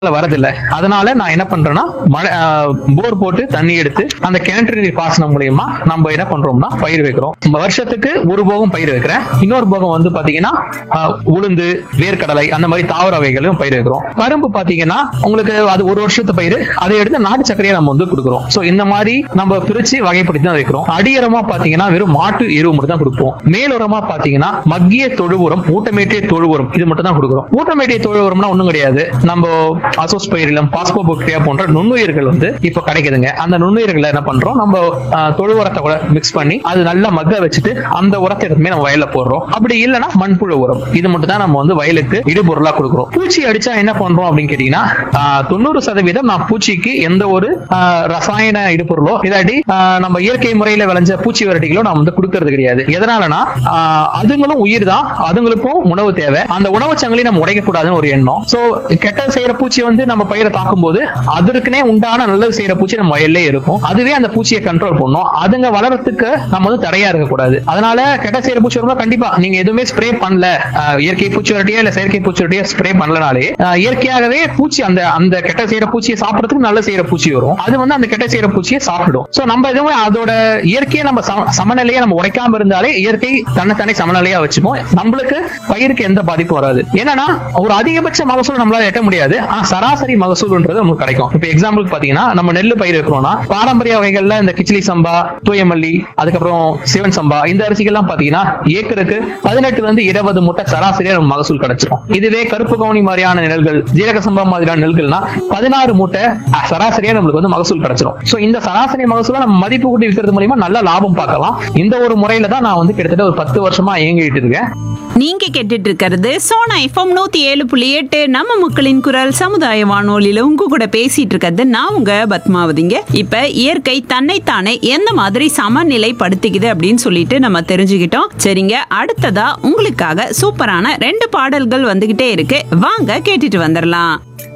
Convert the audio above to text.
வரதில்ல அதனால நான் என்ன பண்றேன்னா மழை போர் போட்டு தண்ணி எடுத்து அந்த கிணற்று நீர் பாசனம் மூலியமா நம்ம என்ன பண்றோம்னா பயிர் வைக்கிறோம் நம்ம வருஷத்துக்கு ஒரு போகம் பயிர் வைக்கிறேன் இன்னொரு போகம் வந்து பாத்தீங்கன்னா ஆஹ், உளுந்து வேர்க்கடலை அந்த மாதிரி தாவர வகைகளையும் பயிர் வைக்கிறோம் கரும்பு பாத்தீங்கன்னா உங்களுக்கு அது ஒரு வருஷத்து பயிர் அதை எடுத்து நாட்டு சர்க்கரையை நம்ம வந்து கொடுக்குறோம் சோ இந்த மாதிரி நம்ம பிரிச்சு வகைப்படுத்தி தான் வைக்கிறோம் அடியரமா பாத்தீங்கன்னா வெறும் மாட்டு எருவு மட்டும் தான் கொடுப்போம் மேலுரமா பாத்தீங்கன்னா மக்கிய தொழு உரம் ஊட்டமேற்றிய தொழு உரம் இது மட்டும் தான் கொடுக்குறோம் ஊட்டமேற்றிய தொழு உரம்னா ஒண்ணும் கிடையாது நம்ம அசோஸ்பைரிலம் பாஸ்போபாக்டீரியா போன்ற நுண்ணுயிர்கள் வந்து இப்ப கிடைக்குதுங்க அந்த நுண்ணுயிர்களை என்ன பண்றோம் நம்ம ஆஹ், தொழு உரத்தை கூட மிக்ஸ் பண்ணி அது நல்லா மக்க வச்சுட்டு அந்த உரத்தை எடுத்துமே நம்ம வயல்ல போடுறோம் அப்படி இல்லைன்னா மண்புழு உரம் இது மட்டும் தான் நம்ம வந்து வயலுக்கு இடுபொருளா கொடுக்குறோம் பூச்சி அடிச்சா என்ன பண்றோம் அப்படின்னு கேட்டீங்கன்னா ஆஹ், தொண்ணூறு சதவீதம் நான் பூச்சிக்கு எந்த ஒரு ஆஹ், ரசாயன இடுபொருளோ இல்லாட்டி ஆஹ், நம்ம இயற்கை முறையில விளைஞ்ச பூச்சி வெரைட்டிகளோ நான் வந்து கொடுக்கறது கிடையாது எதனாலனா ஆஹ், அதுங்களும் உயிர் தான் அதுங்களுக்கும் உணவு தேவை அந்த உணவு சங்கிலி நம்ம உடைக்க கூடாதுன்னு ஒரு எண்ணம் சோ கெட்ட செய்யற பூச்சி வந்து நம்ம பயிரை தாக்கும் போது அதற்குனே உண்டான நல்லது செய்யற பூச்சி நம்ம வயல்லே இருக்கும் அதுவே அந்த பூச்சியை கண்ட்ரோல் பண்ணும் அதுங்க வளரத்துக்கு நம்ம வந்து தடையா இருக்க கூடாது அதனால கெட்ட செய்யற பூச்சி வரும்போது கண்டிப்பா நீங்க எதுவுமே ஸ்ப்ரே பண்ணல ஆஹ், இயற்கை பூச்சி வரட்டியோ இல்ல செயற்கை பூச்சி வரட்டியோ ஸ்ப்ரே பண்ணலனாலே ஆஹ், இயற்கையாகவே பூச்சி அந்த அந்த கெட்ட செய்யற பூச்சியை சாப்பிடறதுக்கு நல்ல செய்யற பூச்சி வரும் அது வந்து அந்த கெட்ட செய்யற பூச்சியை சாப்பிடும் சோ நம்ம எதுவும் அதோட இயற்கையை நம்ம சம- சமநிலையை நம்ம உடைக்காம இருந்தாலே இயற்கை தன்னைத்தானே சமநிலையா வச்சுப்போம் நம்மளுக்கு பயிருக்கு எந்த பாதிப்பும் வராது என்னன்னா ஒரு அதிகபட்ச மகசூல் நம்மளால எட்ட முடியாது ஆனா சராசரி மகசூல்ன்றது நமக்கு கிடைக்கும் இப்ப எக்ஸாம்பிளுக்கு பாத்தீங்கன்னா நம்ம நெல்லு பயிர் இருக்கிறோம்னா பாரம்பரிய வகைகள்ல இந்த கிச்சிலி சம்பா தூயமல்லி அதுக்கப்புறம் சிவன் சம்பா இந்த அரிசிகள்லாம் பாத்தீங்கன்னா ஏக்கருக்கு பதினெட்டுல இருந்து இருபது மூட்டை சராசரியா நம்ம மகசூல் கிடைச்சிரும் இதுவே கருப்பு கவுனி மாதிரியான நெல்கள் ஜீரக சம்பா மாதிரியான நெல்கள்னா பதினாறு மூட்டை அஹ், சராசரியா நம்மளுக்கு வந்து மகசூல் கிடைச்சிரும் சோ இந்த சராசரி மகசூலை நம்ம மதிப்பு கூட்டி விற்கிறது மூலியமா நல்ல லாபம் பார்க்கலாம் இந்த ஒரு முறையில தான் நான் வந்து கிட்டத்தட்ட ஒரு பத்து வருஷமா இயங்கிட்டு இருக்கேன் நீங்க கேட்டுட்டு இருக்கிறது சோனா எஃப்எம் நூத்தி ஏழு புள்ளி எட்டு நம்ம மக்களின் குரல் சமுதாய வானொலியில உங்க கூட பேசிட்டு இருக்கிறது நான் உங்க பத்மாவதிங்க இப்ப இயற்கை தன்னைத்தானே எந்த மாதிரி சமநிலைப்படுத்திக்குது அப்படின்னு சொல்லிட்டு நம்ம தெரிஞ்சுக்கிட்டோம் சரிங்க அடுத்ததா உங்களுக்காக சூப்பரான ரெண்டு பாடல்கள் வந்துகிட்டே இருக்கு வாங்க கேட்டுட்டு வந்துடலாம்